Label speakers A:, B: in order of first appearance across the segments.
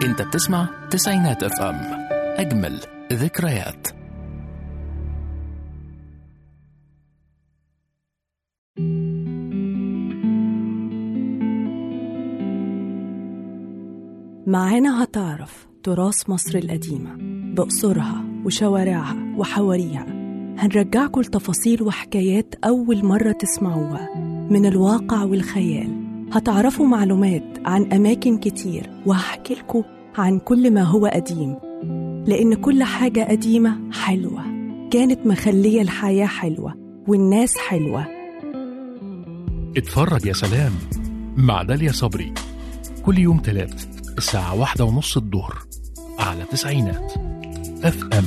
A: انت بتسمع تسعينات اف ام اجمل ذكريات
B: معانا هتعرف تراث مصر القديمة بقصرها وشوارعها وحواريها هنرجعكم لتفاصيل وحكايات أول مرة تسمعوها من الواقع والخيال هتعرفوا معلومات عن أماكن كتير وهحكي لكم عن كل ما هو قديم لأن كل حاجة قديمة حلوة كانت مخلية الحياة حلوة والناس حلوة
A: اتفرج يا سلام مع داليا صبري كل يوم تلات الساعة واحدة ونص الظهر على تسعينات اف ام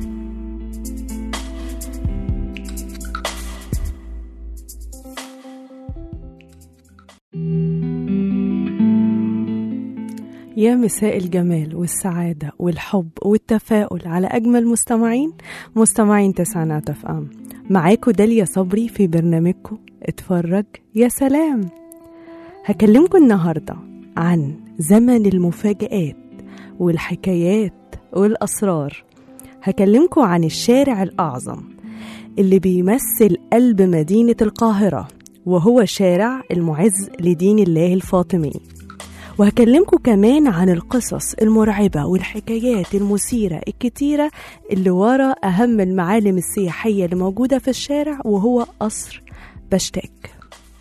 B: يا مساء الجمال والسعادة والحب والتفاؤل على أجمل مستمعين مستمعين تسعينات اف ام معاكم داليا صبري في برنامجكم اتفرج يا سلام هكلمكم النهاردة عن زمن المفاجآت والحكايات والأسرار هكلمكم عن الشارع الأعظم اللي بيمثل قلب مدينة القاهرة وهو شارع المعز لدين الله الفاطمي وهكلمكم كمان عن القصص المرعبة والحكايات المثيرة الكتيرة اللي ورا أهم المعالم السياحية اللي موجودة في الشارع وهو قصر بشتاك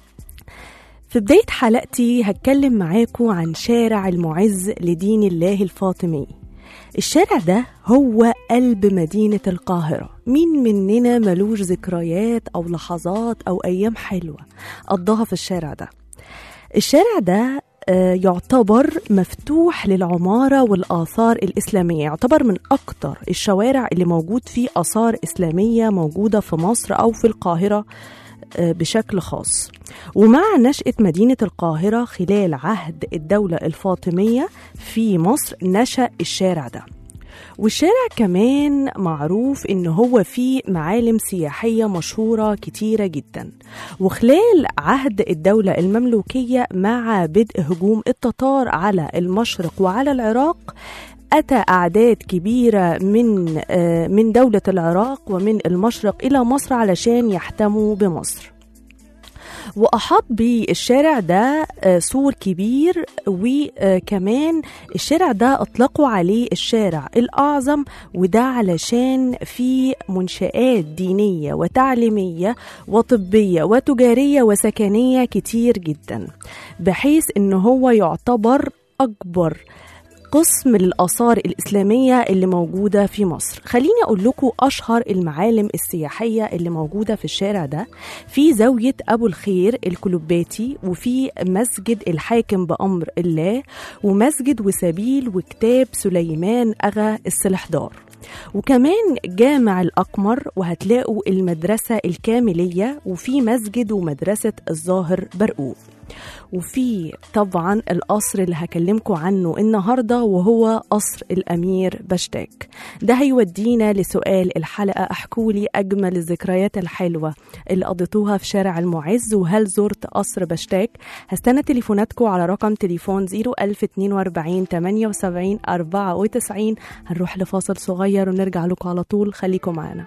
B: في بداية حلقتي هتكلم معاكم عن شارع المعز لدين الله الفاطمي الشارع ده هو قلب مدينة القاهرة مين مننا ملوش ذكريات أو لحظات أو أيام حلوة قضاها في الشارع ده الشارع ده يعتبر مفتوح للعمارة والآثار الإسلامية يعتبر من أكتر الشوارع اللي موجود فيه آثار إسلامية موجودة في مصر أو في القاهرة بشكل خاص ومع نشأة مدينة القاهرة خلال عهد الدولة الفاطمية في مصر نشأ الشارع ده والشارع كمان معروف ان هو فيه معالم سياحيه مشهوره كتيره جدا وخلال عهد الدوله المملوكيه مع بدء هجوم التتار على المشرق وعلى العراق أتى أعداد كبيرة من من دولة العراق ومن المشرق إلى مصر علشان يحتموا بمصر وأحاط بالشارع ده سور كبير وكمان الشارع ده أطلقوا عليه الشارع الأعظم وده علشان في منشآت دينية وتعليمية وطبية وتجارية وسكنية كتير جدا بحيث إن هو يعتبر أكبر قسم للآثار الإسلامية اللي موجودة في مصر خليني أقول لكم أشهر المعالم السياحية اللي موجودة في الشارع ده في زاوية أبو الخير الكلوباتي وفي مسجد الحاكم بأمر الله ومسجد وسبيل وكتاب سليمان أغا السلحدار وكمان جامع الأقمر وهتلاقوا المدرسة الكاملية وفي مسجد ومدرسة الظاهر برقوق وفي طبعا القصر اللي هكلمكم عنه النهارده وهو قصر الامير بشتاك ده هيودينا لسؤال الحلقه احكوا لي اجمل الذكريات الحلوه اللي قضيتوها في شارع المعز وهل زرت قصر بشتاك هستنى تليفوناتكم على رقم تليفون 01042 78 94 هنروح لفاصل صغير ونرجع لكم على طول خليكم معانا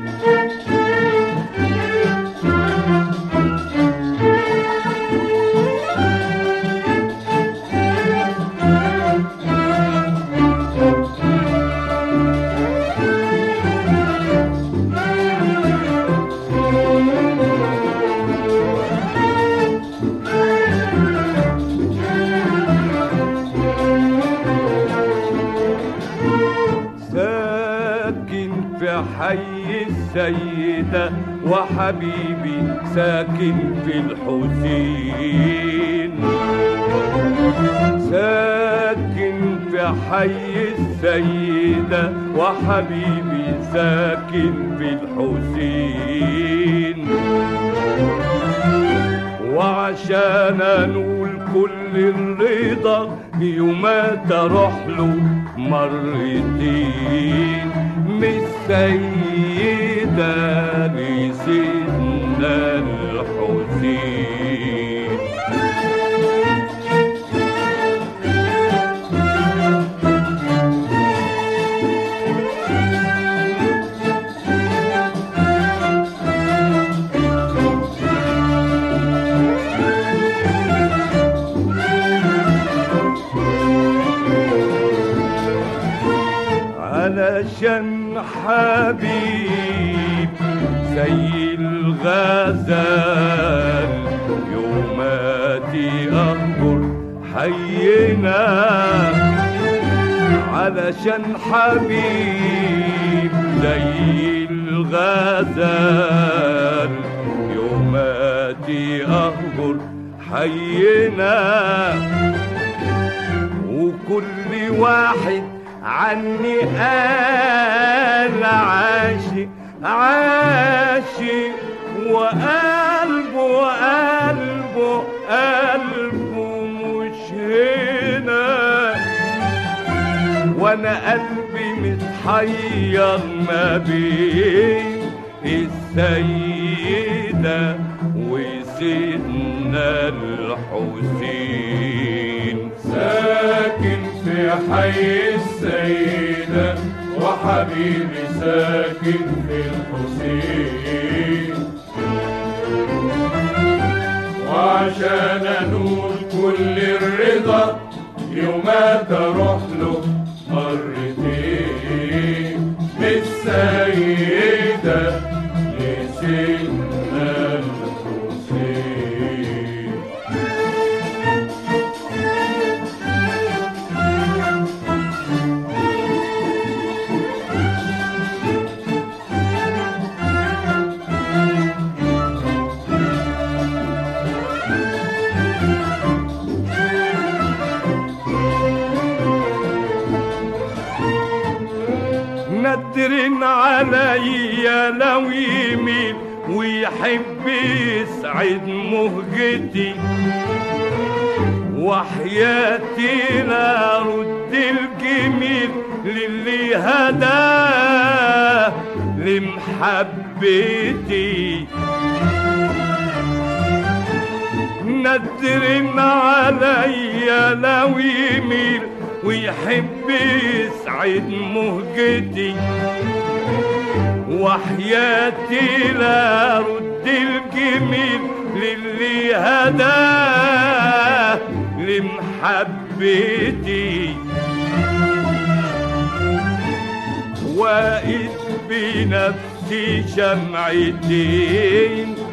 C: حي السيدة وحبيبي ساكن في الحسين ساكن في حي السيدة وحبيبي ساكن في الحسين وعشان انول كل الرضا يومات اروح له مرتين من السيدة لسيدنا الحسين عشان حبيب زي الغزال يوماتي أخبر حينا علشان حبيب زي الغزال يوماتي أخبر حينا وكل واحد عني قال عاشق عاشق وقلبه قلبه قلبه مش هنا وانا قلبي متحير ما بين السيدة وسيدنا الحسين
D: ساكن في حي السيدة وحبيبي ساكن في الحسين وعشان انول كل الرضا يوم تروح له مرتين من السيدة لسيدنا الحسين
C: ندر عليا لو يميل ويحب يسعد مهجتي وحياتي لا رد الجميل للي هداه لمحبتي ندر عليا لو يميل ويحب يسعد مهجتي وحياتي لا رد الجميل للي هداه لمحبتي واقف بنفسي شمعتين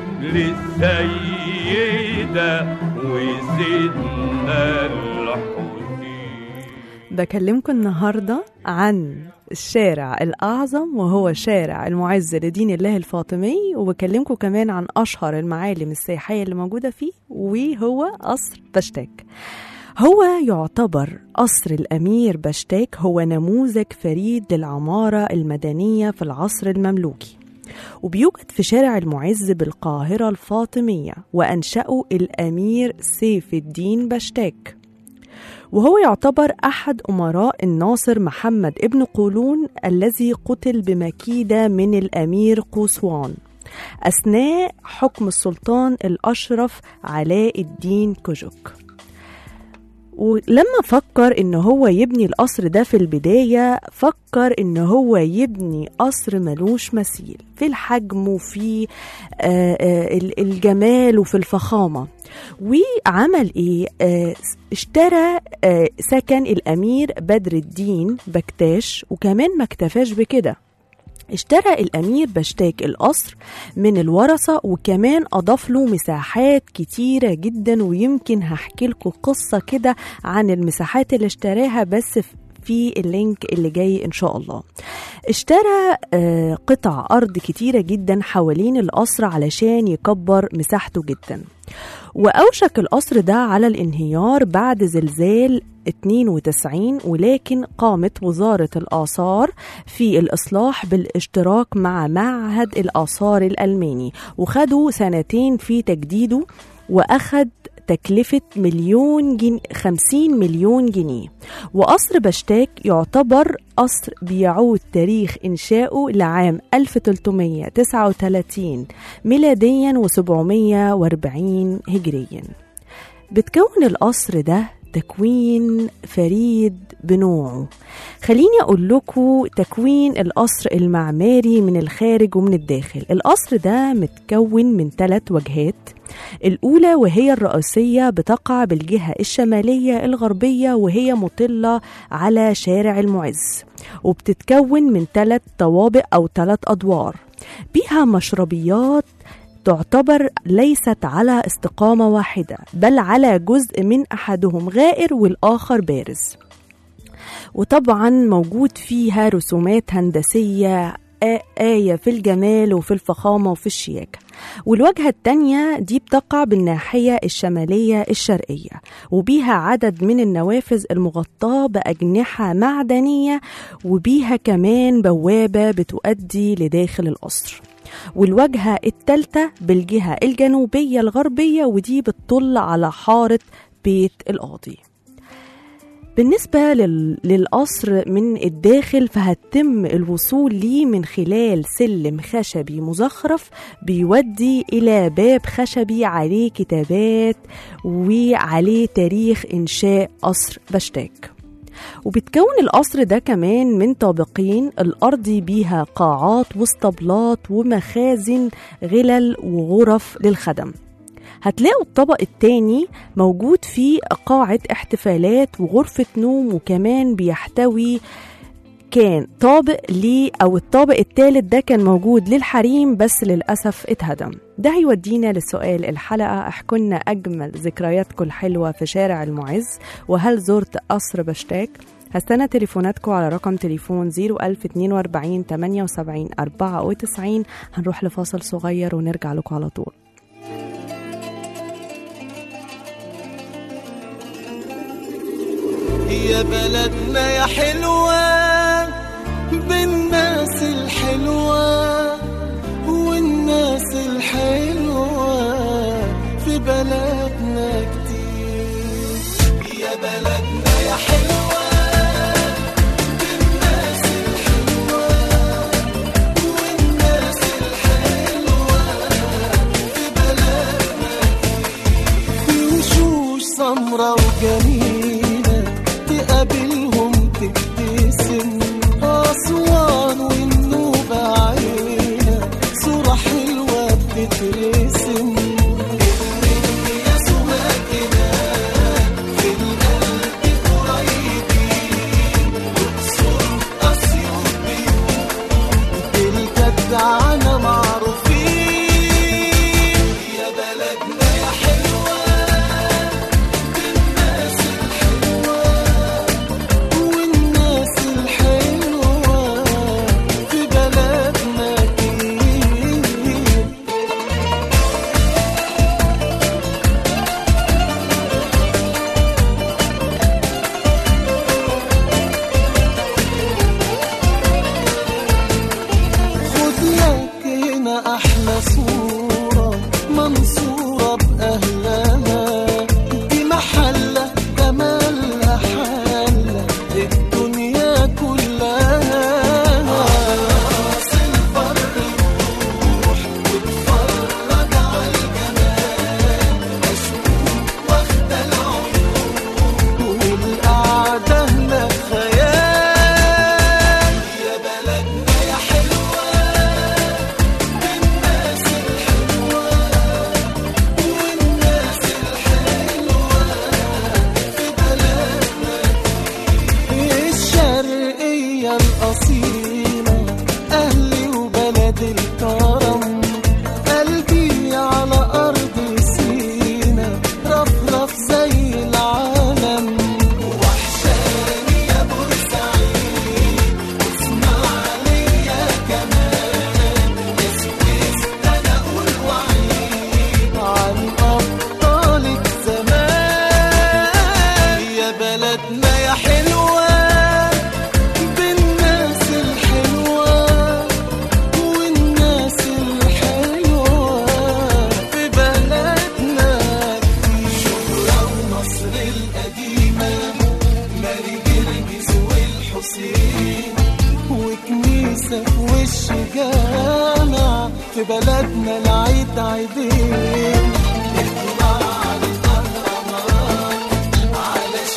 C: للسيدة وسيدنا الحسين
B: بكلمكم النهاردة عن الشارع الأعظم وهو شارع المعز لدين الله الفاطمي وبكلمكم كمان عن أشهر المعالم السياحية اللي موجودة فيه وهو قصر بشتاك هو يعتبر قصر الأمير بشتاك هو نموذج فريد للعمارة المدنية في العصر المملوكي وبيوجد في شارع المعز بالقاهرة الفاطمية وأنشأه الأمير سيف الدين بشتاك وهو يعتبر أحد أمراء الناصر محمد ابن قولون الذي قتل بمكيدة من الأمير قوسوان أثناء حكم السلطان الأشرف علاء الدين كوجك ولما فكر ان هو يبني القصر ده في البداية فكر ان هو يبني قصر ملوش مثيل في الحجم وفي آه، آه، ال- الجمال وفي الفخامة وعمل ايه آه، اشترى آه، سكن الامير بدر الدين بكتاش وكمان ما اكتفاش بكده اشترى الأمير بشتاك القصر من الورثة وكمان أضاف له مساحات كتيرة جدا ويمكن هحكي لكم قصة كده عن المساحات اللي اشتراها بس في في اللينك اللي جاي ان شاء الله اشترى آه، قطع ارض كتيره جدا حوالين القصر علشان يكبر مساحته جدا واوشك القصر ده على الانهيار بعد زلزال 92 ولكن قامت وزارة الآثار في الإصلاح بالاشتراك مع معهد الآثار الألماني وخدوا سنتين في تجديده وأخد تكلفة مليون جن... 50 مليون جنيه وقصر بشتاك يعتبر قصر بيعود تاريخ إنشائه لعام 1339 ميلاديا و740 هجريا بتكون القصر ده تكوين فريد بنوعه خليني أقول لكم تكوين القصر المعماري من الخارج ومن الداخل القصر ده متكون من ثلاث وجهات الأولى وهي الرئيسية بتقع بالجهة الشمالية الغربية وهي مطلة على شارع المعز وبتتكون من ثلاث طوابق أو ثلاث أدوار بيها مشربيات تعتبر ليست على استقامة واحدة بل على جزء من أحدهم غائر والآخر بارز وطبعا موجود فيها رسومات هندسية آ- آية في الجمال وفي الفخامة وفي الشياكة والواجهة التانية دي بتقع بالناحية الشمالية الشرقية وبيها عدد من النوافذ المغطاة بأجنحة معدنية وبيها كمان بوابة بتؤدي لداخل القصر والواجهة التالتة بالجهة الجنوبية الغربية ودي بتطل على حارة بيت القاضي بالنسبة لل- للقصر من الداخل فهتم الوصول ليه من خلال سلم خشبي مزخرف بيودي إلى باب خشبي عليه كتابات وعليه تاريخ إنشاء قصر بشتاك وبتكون القصر ده كمان من طابقين الأرضي بيها قاعات واسطبلات ومخازن غلل وغرف للخدم هتلاقوا الطبق التاني موجود فيه قاعة احتفالات وغرفة نوم وكمان بيحتوي كان طابق ليه أو الطابق التالت ده كان موجود للحريم بس للأسف اتهدم ده هيودينا لسؤال الحلقة احكولنا أجمل ذكرياتكم الحلوة في شارع المعز وهل زرت قصر بشتاك هستنى تليفوناتكم على رقم تليفون 01042 78 94 هنروح لفاصل صغير ونرجع لكم على طول
E: يا بلدنا يا حلوة بالناس الحلوة والناس الحلوة في بلدنا كتير يا بلدنا يا حلوة بالناس الحلوة والناس الحلوة في بلدنا كتير في وشوش سمرة وجميلة تقابلهم تبتسم أسوان والنوبة عينة صورة حلوة بتترسم يا سواقنا في القلب قريبين أقصر أسيوط بيوت الجدعنة معروفين يا بلدنا يا حلوة بالناس الحلوة والناس الحلوة في بلدنا كتير خد لك هنا احلى صورة منصورة باهلها دي محلة جمالها حالة الدنيا كلها راس البر روح واتفرج على الجمال اشوف واخدة العيون والقعدة هناك خيال يا بلدنا يا حلوة بالناس الحلوة والناس الحلوة في بلدنا الشرقية الأصيلة أهلي وبلد الكرم قلبي على أرض سينا رفرف زي العالم وحشاني يا بورسعيد واسماعيلية كمان اسويس أنا أقول وعيد عن أبطالك زمان يا بلدنا يا حلوة بالناس الحلوة والناس الحلوة في بلدنا كتير شبرا ومصر القديمة ماري جرجس والحسين وكنيسة في وش جامع في بلدنا العيد عيدين اطلع على الأهرامات على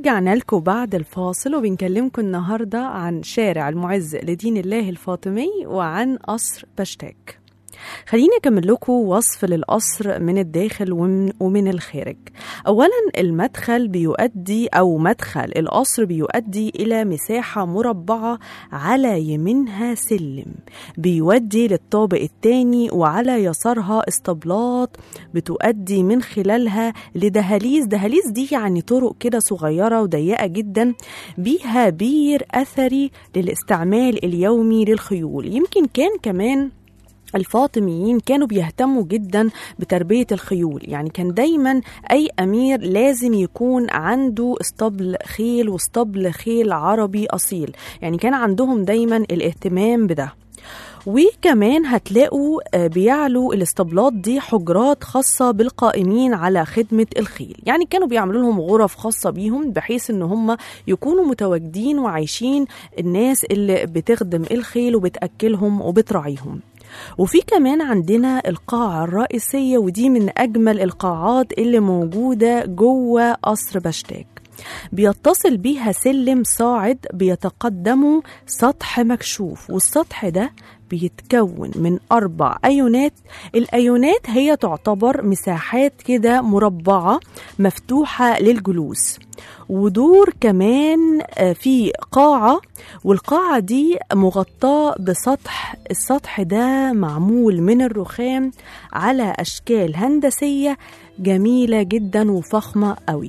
B: ورجعنا لكم بعد الفاصل وبنكلمكم النهاردة عن شارع المعز لدين الله الفاطمي وعن قصر بشتاك خليني أكمل لكم وصف للقصر من الداخل ومن, ومن الخارج أولا المدخل بيؤدي أو مدخل القصر بيؤدي إلى مساحة مربعة على يمينها سلم بيودي للطابق الثاني وعلى يسارها اسطبلات بتؤدي من خلالها لدهاليز دهاليز دي يعني طرق كده صغيرة وضيقة جدا بيها بير أثري للاستعمال اليومي للخيول يمكن كان كمان الفاطميين كانوا بيهتموا جدا بتربية الخيول يعني كان دايما أي أمير لازم يكون عنده اسطبل خيل واسطبل خيل عربي أصيل يعني كان عندهم دايما الاهتمام بده وكمان هتلاقوا آه، بيعلوا الاسطبلات دي حجرات خاصة بالقائمين على خدمة الخيل يعني كانوا بيعملوا لهم غرف خاصة بيهم بحيث ان هم يكونوا متواجدين وعايشين الناس اللي بتخدم الخيل وبتأكلهم وبتراعيهم وفي كمان عندنا القاعة الرئيسية ودي من أجمل القاعات اللي موجودة جوه قصر بشتاك بيتصل بيها سلم صاعد بيتقدمه سطح مكشوف والسطح ده بيتكون من أربع أيونات الأيونات هي تعتبر مساحات كده مربعة مفتوحة للجلوس ودور كمان آه، في قاعة والقاعة دي مغطاة بسطح السطح ده معمول من الرخام على أشكال هندسية جميلة جدا وفخمة قوي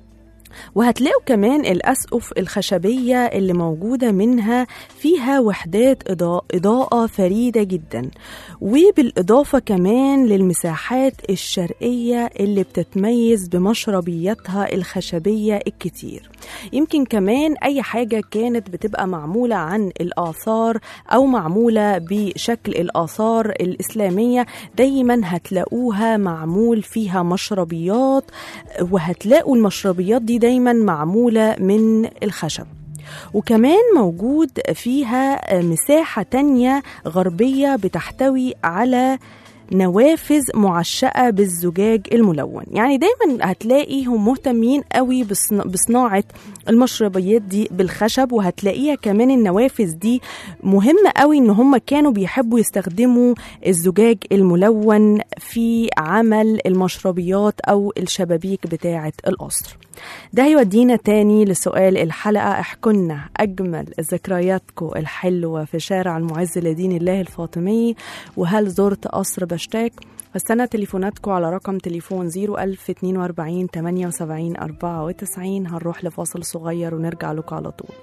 B: وهتلاقوا كمان الأسقف الخشبية اللي موجودة منها فيها وحدات إضاءة, إضاءة فريدة جدا وبالإضافة كمان للمساحات الشرقية اللي بتتميز بمشربياتها الخشبية الكتير يمكن كمان أي حاجة كانت بتبقى معمولة عن الآثار أو معمولة بشكل الآثار الإسلامية دايما هتلاقوها معمول فيها مشربيات وهتلاقوا المشربيات دي دايما معمولة من الخشب وكمان موجود فيها مساحة تانية غربية بتحتوي على نوافذ معشقة بالزجاج الملون يعني دايما هتلاقي هم مهتمين قوي بصنا- بصناعة المشربيات دي بالخشب وهتلاقيها كمان النوافذ دي مهمة قوي ان هم كانوا بيحبوا يستخدموا الزجاج الملون في عمل المشربيات او الشبابيك بتاعة القصر ده هيودينا تاني لسؤال الحلقة احكولنا أجمل ذكرياتكم الحلوة في شارع المعز لدين الله الفاطمي وهل زرت قصر بشتاك استنى تليفوناتكم على رقم تليفون 01042 78 94 هنروح لفاصل صغير ونرجع لكم على طول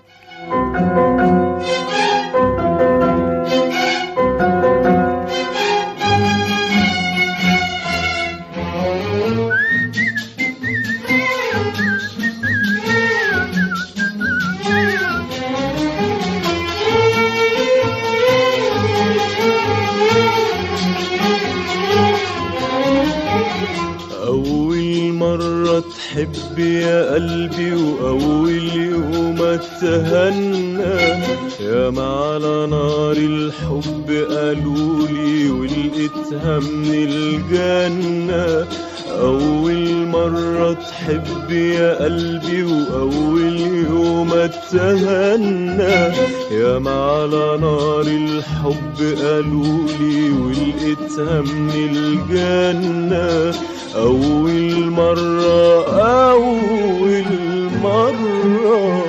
C: أول مرة تحب يا قلبي وأول يوم اتهنى يا ما على نار الحب قالولي ولقيتها من الجنة أول مرة تحب يا قلبي وأول يوم اتهنى يا ما على نار الحب قالولي ولقيتها من الجنة أول مرة أول مرة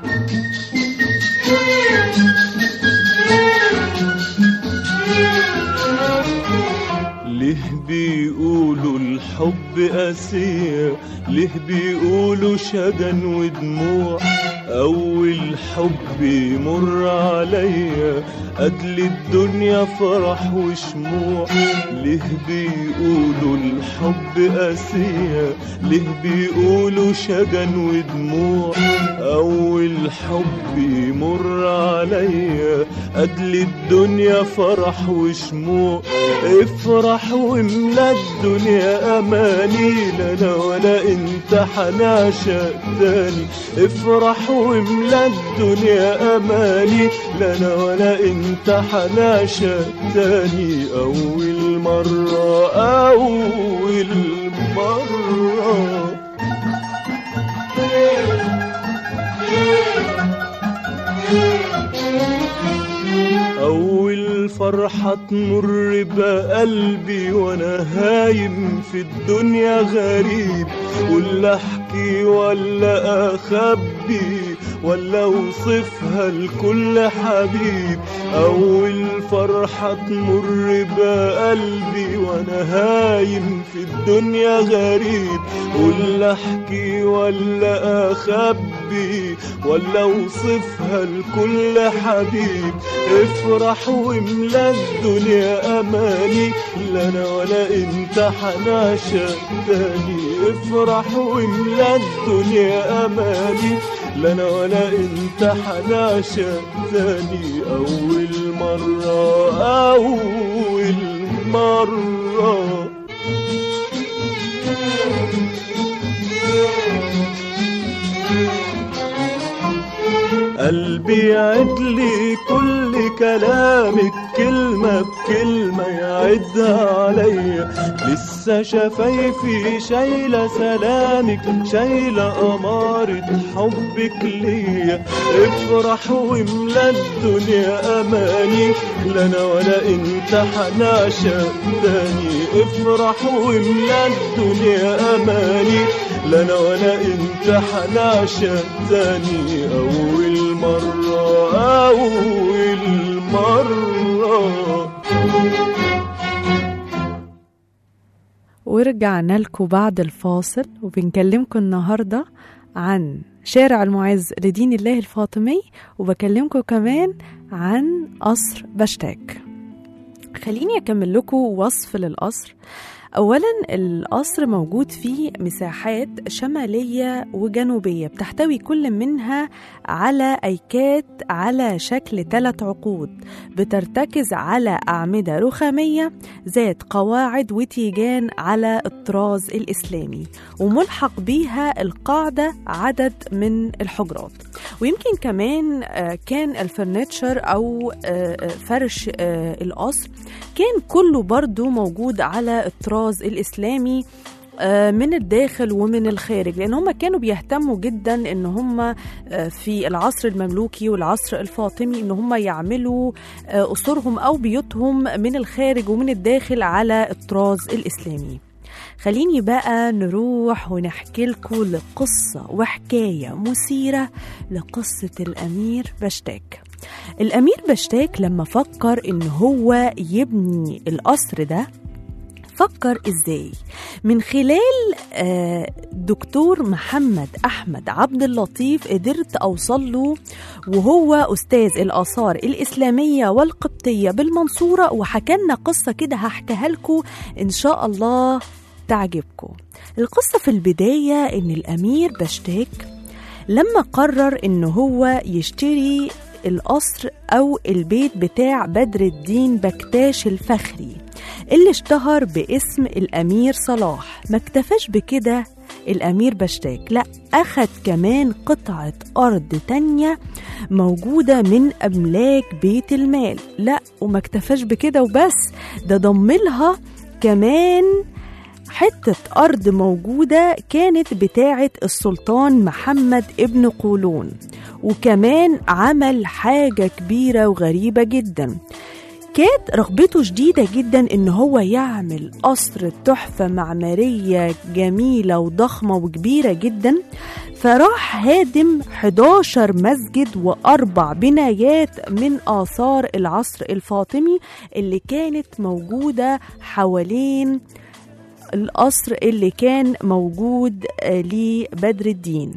C: ليه بيقولوا الحب قاسية ليه بيقولوا شجن ودموع أول حب يمر عليا قتل الدنيا فرح وشموع ليه بيقولوا الحب قاسية ليه بيقولوا شجن ودموع أول حب يمر عليا قتل الدنيا فرح وشموع افرح واملا الدنيا اماني لا انا ولا انت حنعشق تاني افرح واملا الدنيا اماني لا انا ولا انت حنعشق تاني اول مرة اول مرة الفرحة تمر بقلبي وانا هايم في الدنيا غريب ولا احكي ولا اخبي ولا اوصفها لكل حبيب اول فرحة تمر بقلبي وانا هايم في الدنيا غريب ولا احكي ولا اخبي ولا اوصفها لكل حبيب افرح واملا الدنيا اماني لا انا ولا انت حنعشق تاني افرح واملا الدنيا اماني لا انا ولا انت حنعشق تاني اول مرة اول مرة قلبي يعد لي كل كلامك كلمة بكلمة يعدها عليا لسه شفايفي شايلة سلامك شايلة أمارة حبك ليا افرح واملا الدنيا أماني لا أنا ولا أنت حنعشق تاني افرح واملا الدنيا أماني لا أنا ولا أنت حنعشق تاني أول مرة أول مرة
B: ورجعنا لكم بعد الفاصل وبنكلمكم النهاردة عن شارع المعز لدين الله الفاطمي وبكلمكم كمان عن قصر بشتاك خليني أكمل لكم وصف للقصر أولا القصر موجود فيه مساحات شمالية وجنوبية بتحتوي كل منها على أيكات على شكل ثلاث عقود بترتكز على أعمدة رخامية ذات قواعد وتيجان على الطراز الإسلامي وملحق بيها القاعدة عدد من الحجرات ويمكن كمان آه، كان الفرنتشر أو آه، آه، فرش آه، القصر كان كله برضو موجود على الطراز الإسلامي آه، من الداخل ومن الخارج لان هم كانوا بيهتموا جدا ان هم آه، في العصر المملوكي والعصر الفاطمي ان هم يعملوا آه، قصورهم او بيوتهم من الخارج ومن الداخل على الطراز الاسلامي خليني بقى نروح ونحكي لكم لقصة وحكاية مثيرة لقصة الأمير بشتاك الأمير بشتاك لما فكر إن هو يبني القصر ده فكر ازاي من خلال آه، دكتور محمد احمد عبد اللطيف قدرت اوصل له وهو استاذ الاثار الاسلاميه والقبطيه بالمنصوره وحكى لنا قصه كده هحكيها لكم ان شاء الله تعجبكم القصه في البدايه ان الامير بشتاك لما قرر ان هو يشتري القصر او البيت بتاع بدر الدين بكتاش الفخري اللي اشتهر باسم الامير صلاح ما اكتفاش بكده الامير بشتاك لا اخد كمان قطعه ارض تانية موجوده من املاك بيت المال لا وما اكتفاش بكده وبس ده ضملها كمان حتة أرض موجودة كانت بتاعة السلطان محمد ابن قولون وكمان عمل حاجة كبيرة وغريبة جدا كانت رغبته شديدة جدا إن هو يعمل قصر تحفة معمارية جميلة وضخمة وكبيرة جدا فراح هادم 11 مسجد وأربع بنايات من آثار العصر الفاطمي اللي كانت موجودة حوالين القصر اللي كان موجود آه، لبدر الدين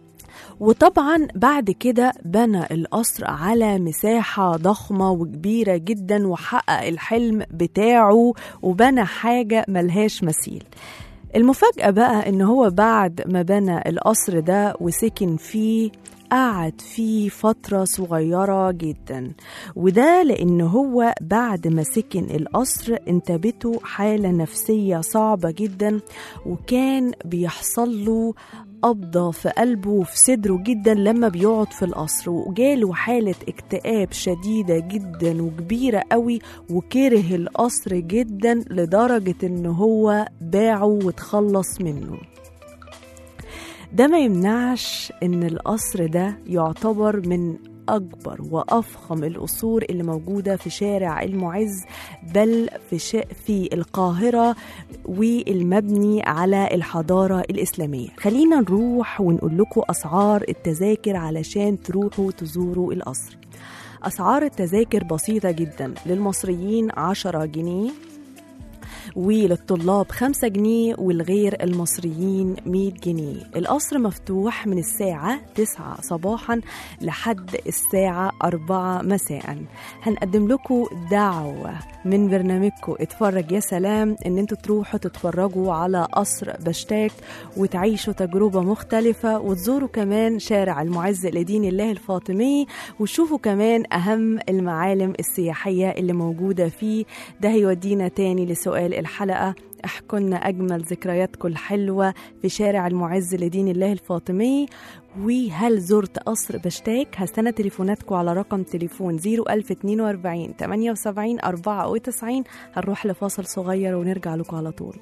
B: وطبعا بعد كده بنى القصر على مساحة ضخمة وكبيرة جدا وحقق الحلم بتاعه وبنى حاجة ملهاش مثيل المفاجأة بقى إن هو بعد ما بنى القصر ده وسكن فيه قعد فيه فترة صغيرة جدا وده لأن هو بعد ما سكن القصر انتابته حالة نفسية صعبة جدا وكان بيحصل له قبضة في قلبه وفي صدره جدا لما بيقعد في القصر وجاله حالة اكتئاب شديدة جدا وكبيرة قوي وكره القصر جدا لدرجة ان هو باعه وتخلص منه ده ما يمنعش ان القصر ده يعتبر من أكبر وأفخم القصور اللي موجودة في شارع المعز بل في, ش... في القاهرة والمبني على الحضارة الإسلامية خلينا نروح ونقول لكم أسعار التذاكر علشان تروحوا تزوروا القصر أسعار التذاكر بسيطة جدا للمصريين 10 جنيه وللطلاب 5 جنيه والغير المصريين 100 جنيه القصر مفتوح من الساعة 9 صباحا لحد الساعة 4 مساء هنقدم لكم دعوة من برنامجكم اتفرج يا سلام ان انتوا تروحوا تتفرجوا على قصر بشتاك وتعيشوا تجربة مختلفة وتزوروا كمان شارع المعز لدين الله الفاطمي وتشوفوا كمان أهم المعالم السياحية اللي موجودة فيه ده هيودينا تاني لسؤال الحلقة احكوا لنا أجمل ذكرياتكم الحلوة في شارع المعز لدين الله الفاطمي وهل زرت قصر بشتاك هستنى تليفوناتكم على رقم تليفون 01042 78 94 هنروح لفاصل صغير ونرجع لكم على طول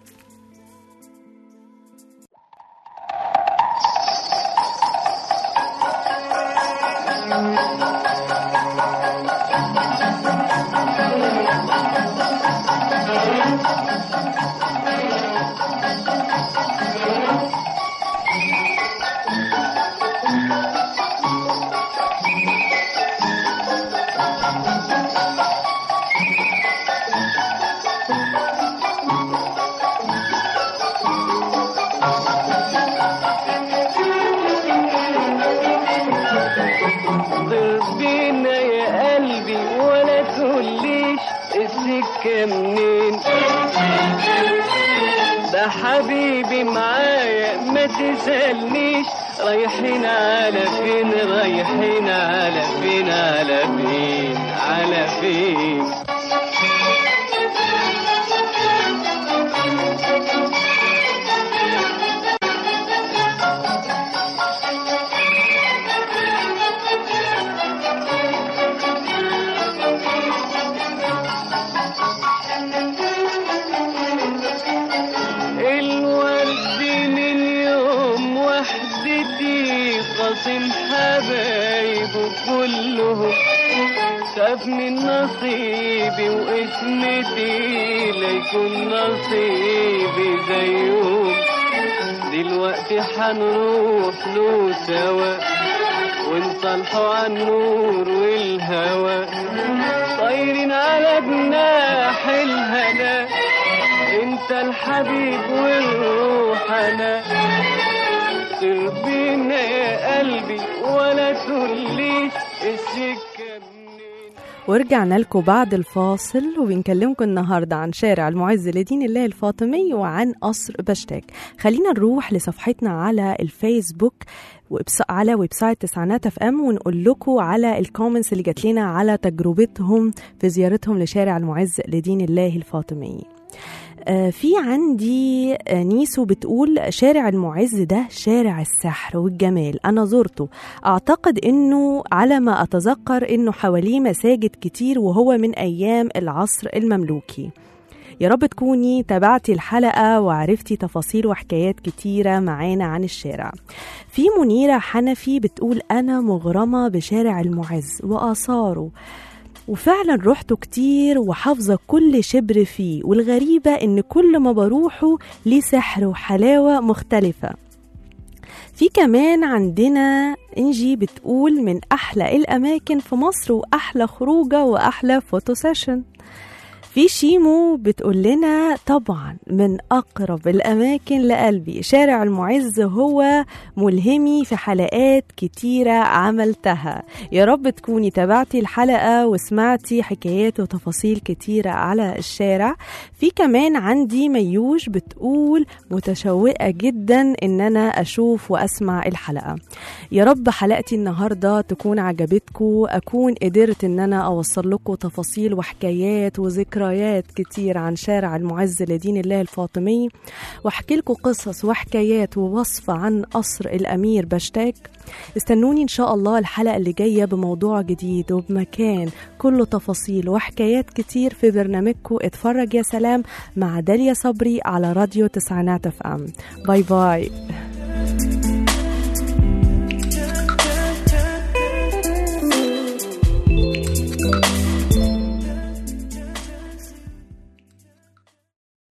F: بينا يا قلبي ولا تقوليش السكة منين ده حبيبي معايا ما تسألنيش رايحين على فين رايحين على فين على فين على فين الورد من يوم وحدتي خاصم حبايبه كلهم شاف من نصيبي واسمتي ليكون نصيبي زيهم دلوقتي حنروح له سوا ونصالحوا عن النور والهوى طايرين على جناح الهنا انت الحبيب والروح انا سر بينا يا قلبي ولا تقوليش السكه منين
B: ورجعنا لكم بعد الفاصل وبنكلمكم النهاردة عن شارع المعز لدين الله الفاطمي وعن قصر بشتاك خلينا نروح لصفحتنا على الفيسبوك وإبس- على ويب سايت تسعينات اف ام ونقول لكم على الكومنتس اللي جات لنا على تجربتهم في زيارتهم لشارع المعز لدين الله الفاطمي آه، في عندي آه، نيسو بتقول شارع المعز ده شارع السحر والجمال أنا زرته أعتقد أنه على ما أتذكر أنه حواليه مساجد كتير وهو من أيام العصر المملوكي يا رب تكوني تابعتي الحلقة وعرفتي تفاصيل وحكايات كتيرة معانا عن الشارع في منيرة حنفي بتقول أنا مغرمة بشارع المعز وآثاره وفعلا رحته كتير وحافظة كل شبر فيه والغريبة إن كل ما بروحه ليه سحر وحلاوة مختلفة في كمان عندنا انجي بتقول من أحلى الأماكن في مصر وأحلى خروجة وأحلى فوتو سيشن في شيمو بتقول لنا طبعا من أقرب الأماكن لقلبي شارع المعز هو ملهمي في حلقات كتيرة عملتها يا رب تكوني تابعتي الحلقة وسمعتي حكايات وتفاصيل كتيرة على الشارع في كمان عندي ميوش بتقول متشوقة جدا ان انا اشوف واسمع الحلقة يا رب حلقتي النهاردة تكون عجبتكم اكون قدرت ان انا اوصل لكم تفاصيل وحكايات وذكريات كتير عن شارع المعز لدين الله الفاطمي واحكي لكم قصص وحكايات ووصفة عن قصر الامير بشتاك استنوني ان شاء الله الحلقة اللي جاية بموضوع جديد وبمكان كله تفاصيل وحكايات كتير في برنامجكم اتفرج يا سلام مع داليا صبري على راديو تسعينات اف ام باي باي